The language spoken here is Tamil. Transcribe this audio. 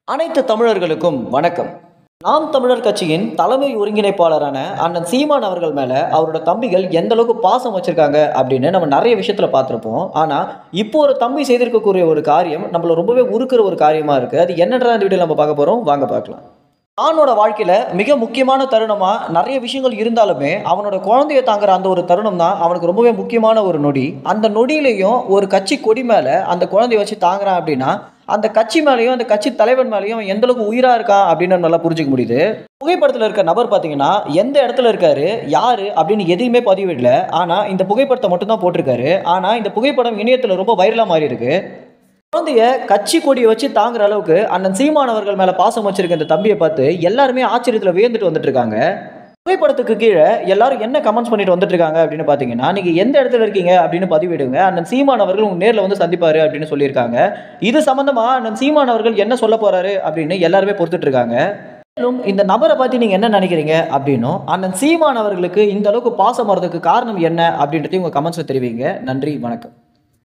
அனைத்து தமிழர்களுக்கும் வணக்கம் நாம் தமிழர் கட்சியின் தலைமை ஒருங்கிணைப்பாளரான அண்ணன் சீமான் அவர்கள் மேலே அவரோட தம்பிகள் எந்த அளவுக்கு பாசம் வச்சிருக்காங்க அப்படின்னு நம்ம நிறைய விஷயத்துல பார்த்துருப்போம் ஆனால் இப்போ ஒரு தம்பி செய்திருக்கக்கூடிய ஒரு காரியம் நம்மள ரொம்பவே உருக்குற ஒரு காரியமா இருக்கு அது என்னன்ற அந்த வீடியோ நம்ம பார்க்க போறோம் வாங்க பார்க்கலாம் ஆணோட வாழ்க்கையில மிக முக்கியமான தருணமா நிறைய விஷயங்கள் இருந்தாலுமே அவனோட குழந்தைய தாங்குற அந்த ஒரு தருணம் தான் அவனுக்கு ரொம்பவே முக்கியமான ஒரு நொடி அந்த நொடியிலையும் ஒரு கட்சி கொடி மேல அந்த குழந்தைய வச்சு தாங்குறான் அப்படின்னா அந்த கட்சி மேலேயும் அந்த கட்சி தலைவன் மேலேயும் அவன் எந்த அளவுக்கு உயிரா இருக்கான் அப்படின்னு நல்லா புரிஞ்சுக்க முடியுது புகைப்படத்தில் இருக்க நபர் பார்த்தீங்கன்னா எந்த இடத்துல இருக்காரு யாரு அப்படின்னு எதையுமே பதிவிடல ஆனா இந்த புகைப்படத்தை மட்டும் தான் போட்டிருக்காரு ஆனா இந்த புகைப்படம் இணையத்தில் ரொம்ப வைரலா மாறி இருக்கு குழந்தைய கட்சி கொடியை வச்சு தாங்குற அளவுக்கு அண்ணன் சீமான் அவர்கள் மேல பாசம் வச்சிருக்க இந்த தம்பியை பார்த்து எல்லாருமே ஆச்சரியத்துல வியந்துட்டு வந்துட்டு இருக்காங்க புகைப்படத்துக்கு கீழே எல்லாரும் என்ன கமெண்ட்ஸ் பண்ணிட்டு வந்துட்டு இருக்காங்க அப்படின்னு பார்த்தீங்கன்னா நீங்க எந்த இடத்துல இருக்கீங்க அப்படின்னு பதிவிடுங்க அண்ணன் சீமான் அவர்கள் உங்க நேர்ல வந்து சந்திப்பாரு அப்படின்னு சொல்லியிருக்காங்க இது சம்பந்தமா அண்ணன் சீமான் அவர்கள் என்ன சொல்ல போறாரு அப்படின்னு எல்லாருமே பொறுத்துட்டு இருக்காங்க மேலும் இந்த நபரை பத்தி நீங்க என்ன நினைக்கிறீங்க அப்படின்னும் அண்ணன் சீமான் அவர்களுக்கு இந்த அளவுக்கு பாசம் வர்றதுக்கு காரணம் என்ன அப்படின்றதையும் உங்க கமெண்ட்ஸ்ல தெரிவிங்க நன்றி வணக்கம்